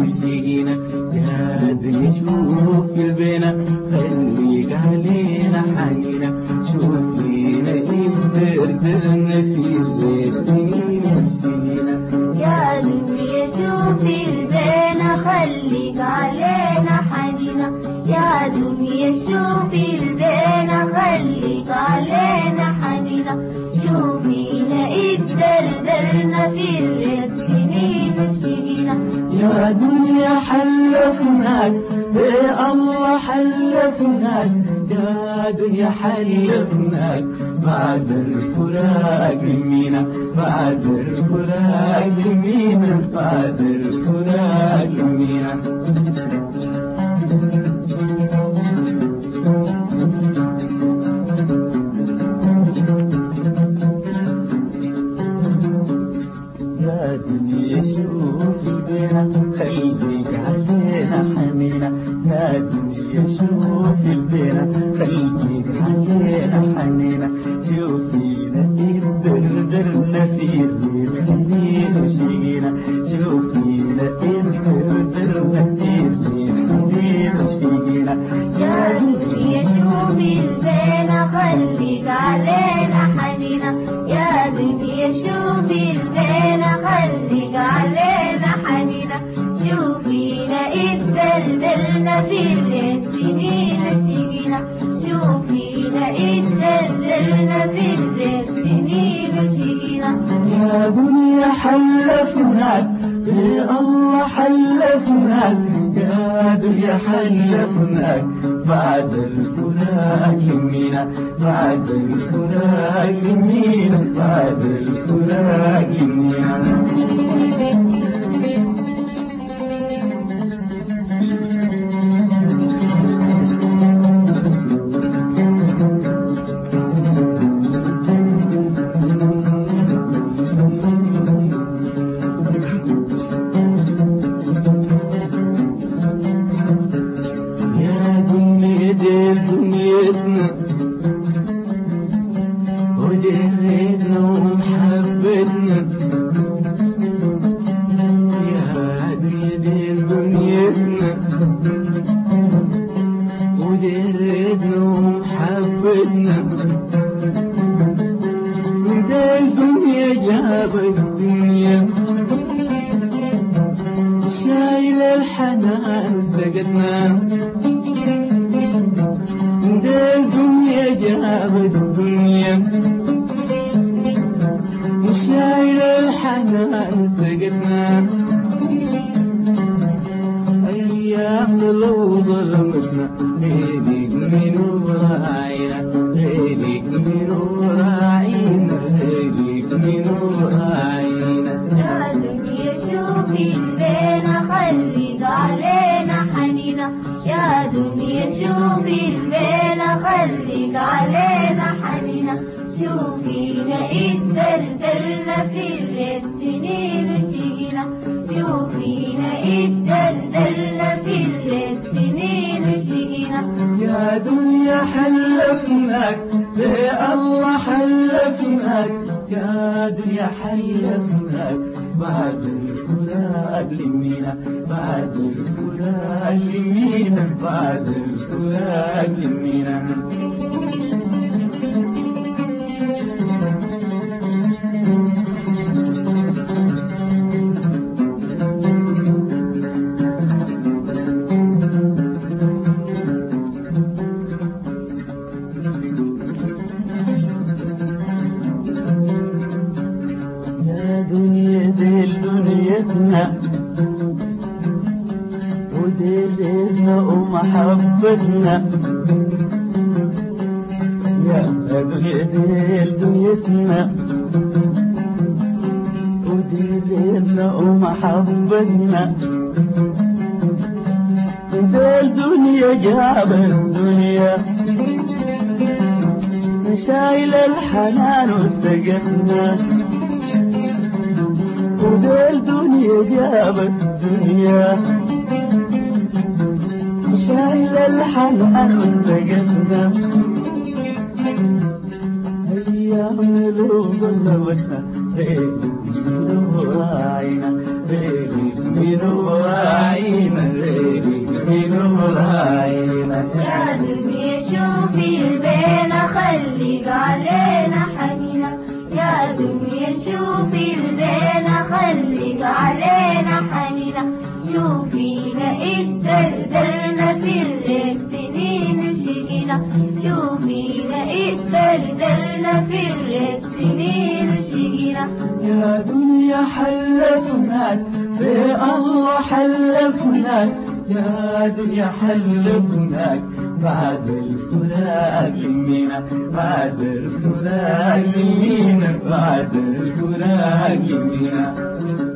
وشينا يا دنيا شوف البنا خليك علينا حنينا شوف لينا يبدرنا في السنين وشينا يا دنيا شوفي البينا خليك علينا حنينة يا دنيا شوفي البينا خليك علينا حنينة شوفينا اتدردرنا في الرزق سنين وشينا يا دنيا حلفناك يا الله حلفناك يا دنيا حلفناك بعد الفراق مينا بعد الفراق مينا بعد الفراق مينا يا دنيا شوفي بينا خليك علينا حنينة يا دنيا شوفي البينا خليك علينا حنينة شوفينا اتدردرنا في الليل حنين وشينا شوفينا اتدردرنا في الليل حنين وشينا يا دنيا شوفي البينا خليك علينا حنينة يا دنيا شوفي البينا خليك علينا حنينة شوفينا اتدلدلنا في السنين وشينا شوفينا اتدلدلنا في السنين وشينا يا دنيا حلفناك يا الله حلفناك يا دنيا حلفناك بعد الفراق يمينا بعد الفراق يمينا بعد الفراق يمينا يا دنيا دي دنيتنا ودنيتنا ومحبتنا يا دنيا دي دنيتنا ودنيتنا ومحبتنا ده الدنيا جابت الدنيا شايل الحنان سقتنا ده الدنيا جابت الدنيا شايل الحنان سقتنا أيام لو ظلمتنا ليلك من وراعينا ليلك من وراعينا ليلك من وراعينا يا دنيا شوفي البينا خليك علينا حنينة يا دنيا شوفي البينا خليك علينا حنينة شوفينا اتدلدلنا في السنين وشينا شوفينا اتدلدلنا في السنين وشينا يا دنيا حلفناك يا الله حلفناك يا دنيا حلفناك بعد الفراق لمينا بعد الفراق لمينا بعد الفراق لمينا يا دنيا دي دنيتنا ودليلنا ومحبتنا يا دنيا دي دنيتنا ودليلنا ومحبتنا ده الدنيا جاب الدنيا شايل الحنان وسقتنا وده الدنيا جابت الدنيا شايل الحنان وسقتنا أيام لو ظلمتنا ليلك من وراعينا ليلك من وراعينا شوفينا اتدردرنا في الريف سنين شقينا شوفينا اتدردرنا في الريف سنين شقينا يا دنيا حلفناك في الله حلفناك يا دنيا حلفناك بعد الفراق منا بعد الفراق منا بعد الفراق منا